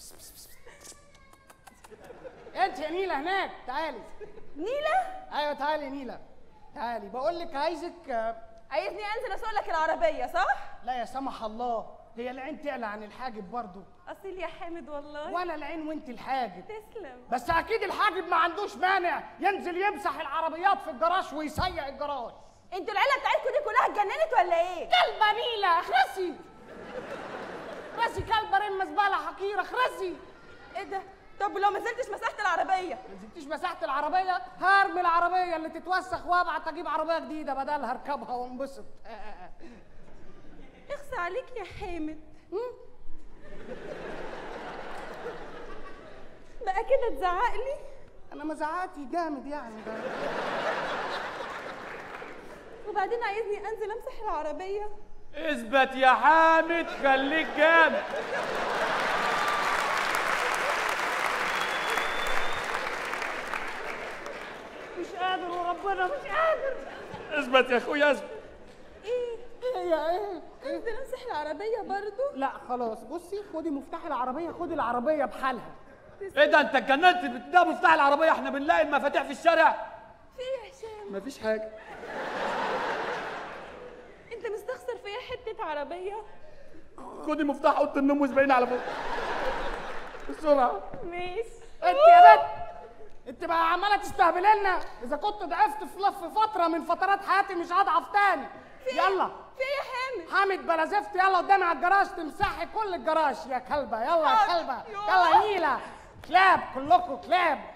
انت يا نيله هناك تعالي نيلة ايوه تعالي يا نيله تعالي بقول لك عايزك آه، عايزني انزل اسوق لك العربية صح؟ لا يا سمح الله هي العين تعلى عن الحاجب برضو اصيل يا حامد والله وانا العين وانت الحاجب تسلم بس اكيد الحاجب ما عندوش مانع ينزل يمسح العربيات في الجراج ويسيق الجراج انتوا العيلة بتاعتكم دي كلها اتجننت ولا ايه؟ كلبه نيله اخرسي اخرسي كلبه رم زباله حقيره اخرسي ايه ده؟ طب لو ما نزلتش مسحت العربية ما نزلتيش مساحه العربيه هرمي العربيه اللي تتوسخ وابعت اجيب عربيه جديده بدلها اركبها وانبسط اخسى عليك يا حامد بقى كده تزعق لي انا مزعاتي جامد يعني ده وبعدين عايزني انزل امسح العربية اثبت يا حامد خليك جامد مش قادر وربنا مش قادر اثبت يا اخويا اثبت ايه؟ هي ايه انزل امسح العربية برضو لا خلاص بصي خدي مفتاح العربيه خدي العربيه بحالها ايه ده انت اتجننت ده مفتاح العربيه احنا بنلاقي المفاتيح في الشارع في ايه يا هشام؟ مفيش حاجه انت مستخسر فيا حتة عربية؟ خدي مفتاح اوضه النوم واسبقيني على فوق بسرعه ماشي انت يا بنت انت بقى عماله تستهبلي لنا اذا كنت ضعفت في لف فتره من فترات حياتي مش هضعف تاني يلا في ايه يا حامد؟ حامد بلا زفت يلا قدامي على الجراج تمسحي كل الجراج يا كلبه يلا يا حاضر. كلبه يوه. يلا يا نيله كلاب كلكم كلاب